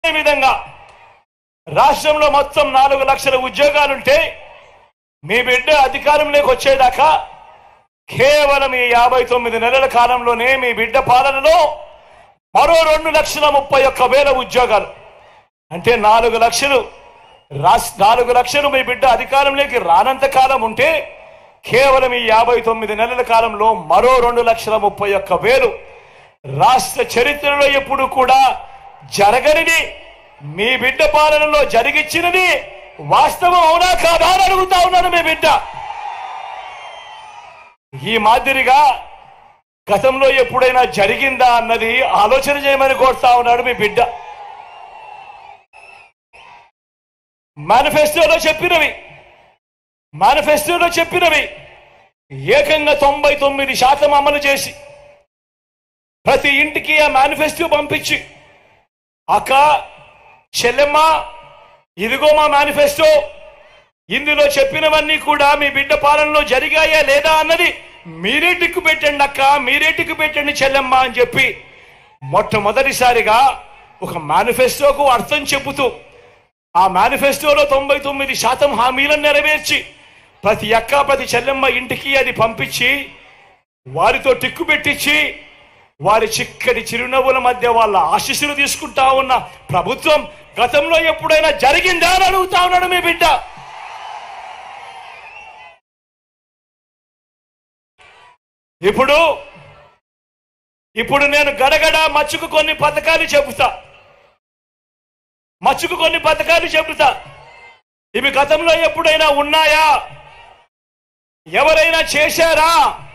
అదే విధంగా రాష్ట్రంలో మొత్తం నాలుగు లక్షల ఉద్యోగాలుంటే మీ బిడ్డ అధికారంలోకి వచ్చేదాకా కేవలం ఈ యాభై తొమ్మిది నెలల కాలంలోనే మీ బిడ్డ పాలనలో మరో రెండు లక్షల ముప్పై ఒక్క వేల ఉద్యోగాలు అంటే నాలుగు లక్షలు రాస్ నాలుగు లక్షలు మీ బిడ్డ అధికారంలోకి రానంత కాలం ఉంటే కేవలం ఈ యాభై తొమ్మిది నెలల కాలంలో మరో రెండు లక్షల ముప్పై ఒక్క వేలు రాష్ట్ర చరిత్రలో ఎప్పుడు కూడా జరగనిది మీ బిడ్డ పాలనలో జరిగిచ్చినది వాస్తవం అవునా కాదా అని అడుగుతా ఉన్నాను మీ బిడ్డ ఈ మాదిరిగా గతంలో ఎప్పుడైనా జరిగిందా అన్నది ఆలోచన చేయమని కోరుతా ఉన్నాడు మీ బిడ్డ మేనిఫెస్టోలో చెప్పినవి మేనిఫెస్టోలో చెప్పినవి ఏకంగా తొంభై తొమ్మిది శాతం అమలు చేసి ప్రతి ఇంటికి ఆ మేనిఫెస్టో పంపించి అక్క చెల్లెమ్మ ఇదిగో మా మేనిఫెస్టో ఇందులో చెప్పినవన్నీ కూడా మీ బిడ్డ పాలనలో జరిగాయా లేదా అన్నది మీరే టిక్కు పెట్టండి అక్క మీరే టిక్కు పెట్టండి చెల్లెమ్మ అని చెప్పి మొట్టమొదటిసారిగా ఒక మేనిఫెస్టోకు అర్థం చెబుతూ ఆ మేనిఫెస్టోలో తొంభై తొమ్మిది శాతం హామీలను నెరవేర్చి ప్రతి అక్క ప్రతి చెల్లెమ్మ ఇంటికి అది పంపించి వారితో టిక్కు పెట్టించి వారి చిక్కటి చిరునవ్వుల మధ్య వాళ్ళ ఆశీస్సులు తీసుకుంటా ఉన్న ప్రభుత్వం గతంలో ఎప్పుడైనా జరిగిందా అని అడుగుతా ఉన్నాడు మీ బిడ్డ ఇప్పుడు ఇప్పుడు నేను గడగడ మచ్చుకు కొన్ని పథకాలు చెబుతా మచ్చుకు కొన్ని పథకాలు చెబుతా ఇవి గతంలో ఎప్పుడైనా ఉన్నాయా ఎవరైనా చేశారా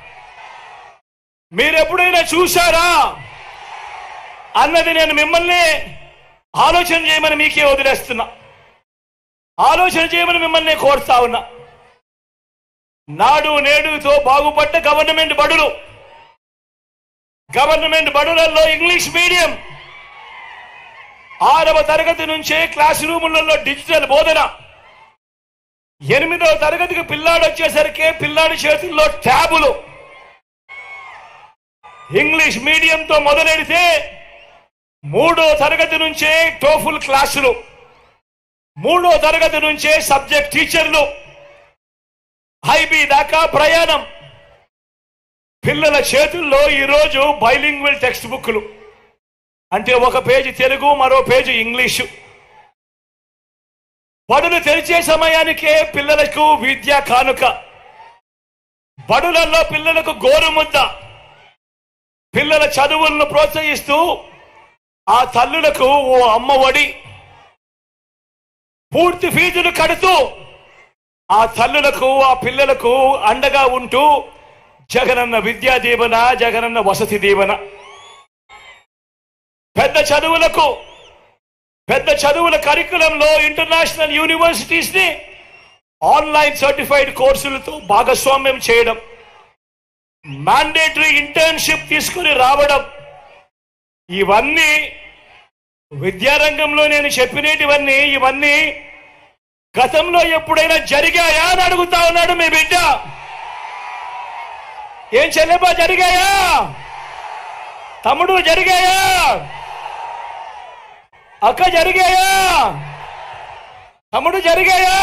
మీరు ఎప్పుడైనా చూశారా అన్నది నేను మిమ్మల్ని ఆలోచన చేయమని మీకే వదిలేస్తున్నా ఆలోచన చేయమని మిమ్మల్ని కోరుతా ఉన్నా నాడు నేడుతో బాగుపడ్డ గవర్నమెంట్ బడులు గవర్నమెంట్ బడులలో ఇంగ్లీష్ మీడియం ఆరవ తరగతి నుంచే క్లాస్ రూములలో డిజిటల్ బోధన ఎనిమిదవ తరగతికి పిల్లాడు వచ్చేసరికి పిల్లాడి చేతుల్లో ట్యాబులు ఇంగ్లీష్ మీడియంతో మొదలెడితే మూడో తరగతి నుంచే టోఫుల్ క్లాసులు మూడో తరగతి నుంచే సబ్జెక్ట్ టీచర్లు హైబీ దాకా ప్రయాణం పిల్లల చేతుల్లో ఈరోజు బైలింగ్వల్ టెక్స్ట్ బుక్లు అంటే ఒక పేజీ తెలుగు మరో పేజీ ఇంగ్లీషు బడులు తెరిచే సమయానికే పిల్లలకు విద్యా కానుక బడులలో పిల్లలకు గోరుముద్ద పిల్లల చదువులను ప్రోత్సహిస్తూ ఆ తల్లులకు ఓ అమ్మ ఒడి పూర్తి ఫీజులు కడుతూ ఆ తల్లులకు ఆ పిల్లలకు అండగా ఉంటూ జగనన్న విద్యా దీవెన జగనన్న వసతి దీవెన పెద్ద చదువులకు పెద్ద చదువుల కరికులంలో ఇంటర్నేషనల్ యూనివర్సిటీస్ ని ఆన్లైన్ సర్టిఫైడ్ కోర్సులతో భాగస్వామ్యం చేయడం మాండేటరీ ఇంటర్న్షిప్ తీసుకుని రావడం ఇవన్నీ విద్యారంగంలో నేను చెప్పినటివన్నీ ఇవన్నీ గతంలో ఎప్పుడైనా జరిగాయా అని అడుగుతా ఉన్నాడు మీ బిడ్డ ఏం చెల్లెబా జరిగాయా తమ్ముడు జరిగాయా అక్క జరిగాయా తమ్ముడు జరిగాయా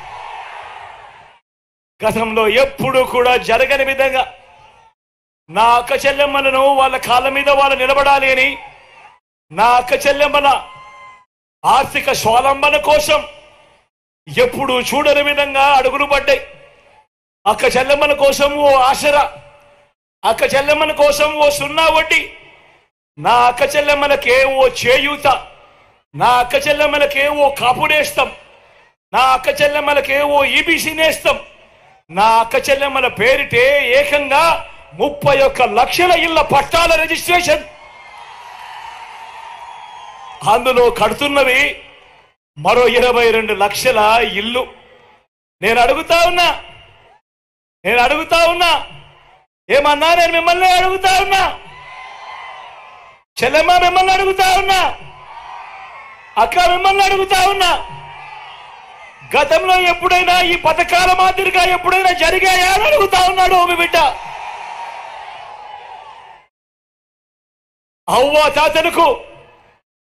గతంలో ఎప్పుడు కూడా జరగని విధంగా నా అక్క చెల్లెమ్మలను వాళ్ళ కాళ్ళ మీద వాళ్ళు నిలబడాలి అని నా అక్క చెల్లెమ్మల ఆర్థిక స్వాలంబన కోసం ఎప్పుడు చూడని విధంగా అడుగులు పడ్డాయి అక్క చెల్లెమ్మల కోసం ఓ ఆసరా అక్క చెల్లెమ్మల కోసం ఓ సున్నా వడ్డీ నా అక్క చెల్లెమ్మలకే ఓ చేయూత నా అక్క చెల్లెమ్మలకే ఓ కాపుడేస్తాం నా అక్క చెల్లెమ్మలకే ఓ ఈబీసీ నేస్తాం నా అక్క చెల్లెమ్మల పేరిటే ఏకంగా ముప్పై ఒక్క లక్షల ఇళ్ల పట్టాల రిజిస్ట్రేషన్ అందులో కడుతున్నవి మరో ఇరవై రెండు లక్షల ఇల్లు నేను అడుగుతా ఉన్నా నేను అడుగుతా ఉన్నా ఏమన్నా నేను మిమ్మల్ని అడుగుతా ఉన్నా చెల్లెమ్మ మిమ్మల్ని అడుగుతా ఉన్నా అక్క మిమ్మల్ని అడుగుతా ఉన్నా గతంలో ఎప్పుడైనా ఈ పథకాల మాదిరిగా ఎప్పుడైనా జరిగాయా అని అడుగుతా ఉన్నాడు ఓ మీ బిడ్డ అవ్వ తాతలకు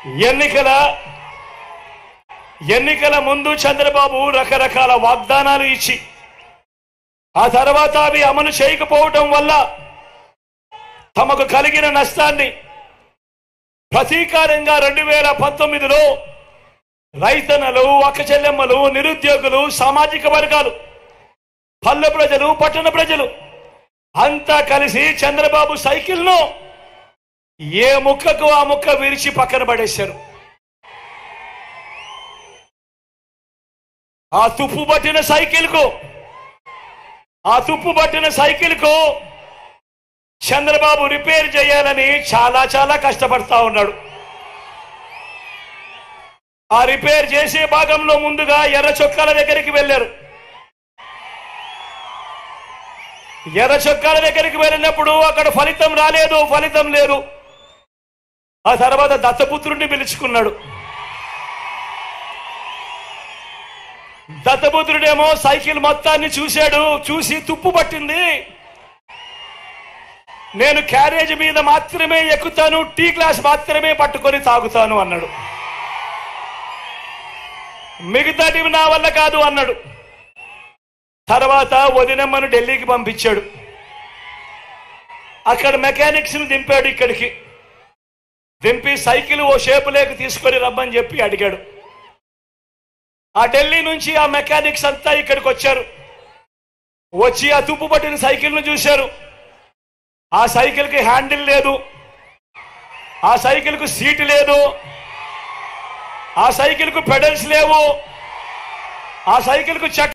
ఎన్నికల ఎన్నికల ముందు చంద్రబాబు రకరకాల వాగ్దానాలు ఇచ్చి ఆ తర్వాత అవి అమలు చేయకపోవటం వల్ల తమకు కలిగిన నష్టాన్ని ప్రతీకారంగా రెండు వేల పంతొమ్మిదిలో రైతన్నలు అక్కచెల్లెమ్మలు నిరుద్యోగులు సామాజిక వర్గాలు పల్లె ప్రజలు పట్టణ ప్రజలు అంతా కలిసి చంద్రబాబు సైకిల్ను ఏ ముక్కకు ఆ ముక్క విరిచి పక్కన పడేశారు ఆ తుప్పు పట్టిన సైకిల్కు ఆ తుప్పు పట్టిన సైకిల్కు చంద్రబాబు రిపేర్ చేయాలని చాలా చాలా కష్టపడతా ఉన్నాడు ఆ రిపేర్ చేసే భాగంలో ముందుగా ఎర్ర చొక్కాల దగ్గరికి వెళ్ళారు ఎర్ర చొక్కాల దగ్గరికి వెళ్ళినప్పుడు అక్కడ ఫలితం రాలేదు ఫలితం లేదు ఆ తర్వాత దత్తపుత్రుడిని పిలుచుకున్నాడు దత్తపుత్రుడేమో సైకిల్ మొత్తాన్ని చూశాడు చూసి తుప్పు పట్టింది నేను క్యారేజ్ మీద మాత్రమే ఎక్కుతాను టీ గ్లాస్ మాత్రమే పట్టుకొని తాగుతాను అన్నాడు మిగతాటివి నా వల్ల కాదు అన్నాడు తర్వాత వదినమ్మను ఢిల్లీకి పంపించాడు అక్కడ మెకానిక్స్ ని దింపాడు ఇక్కడికి దింపి సైకిల్ ఓ షేపు లేక తీసుకొని రమ్మని చెప్పి అడిగాడు ఆ ఢిల్లీ నుంచి ఆ మెకానిక్స్ అంతా ఇక్కడికి వచ్చారు వచ్చి ఆ తుప్పు పట్టిన సైకిల్ ను చూశారు ఆ సైకిల్ కి హ్యాండిల్ లేదు ఆ సైకిల్ కు సీట్ లేదు ఆ సైకిల్ కు పెడల్స్ లేవు ఆ సైకిల్ కు చక్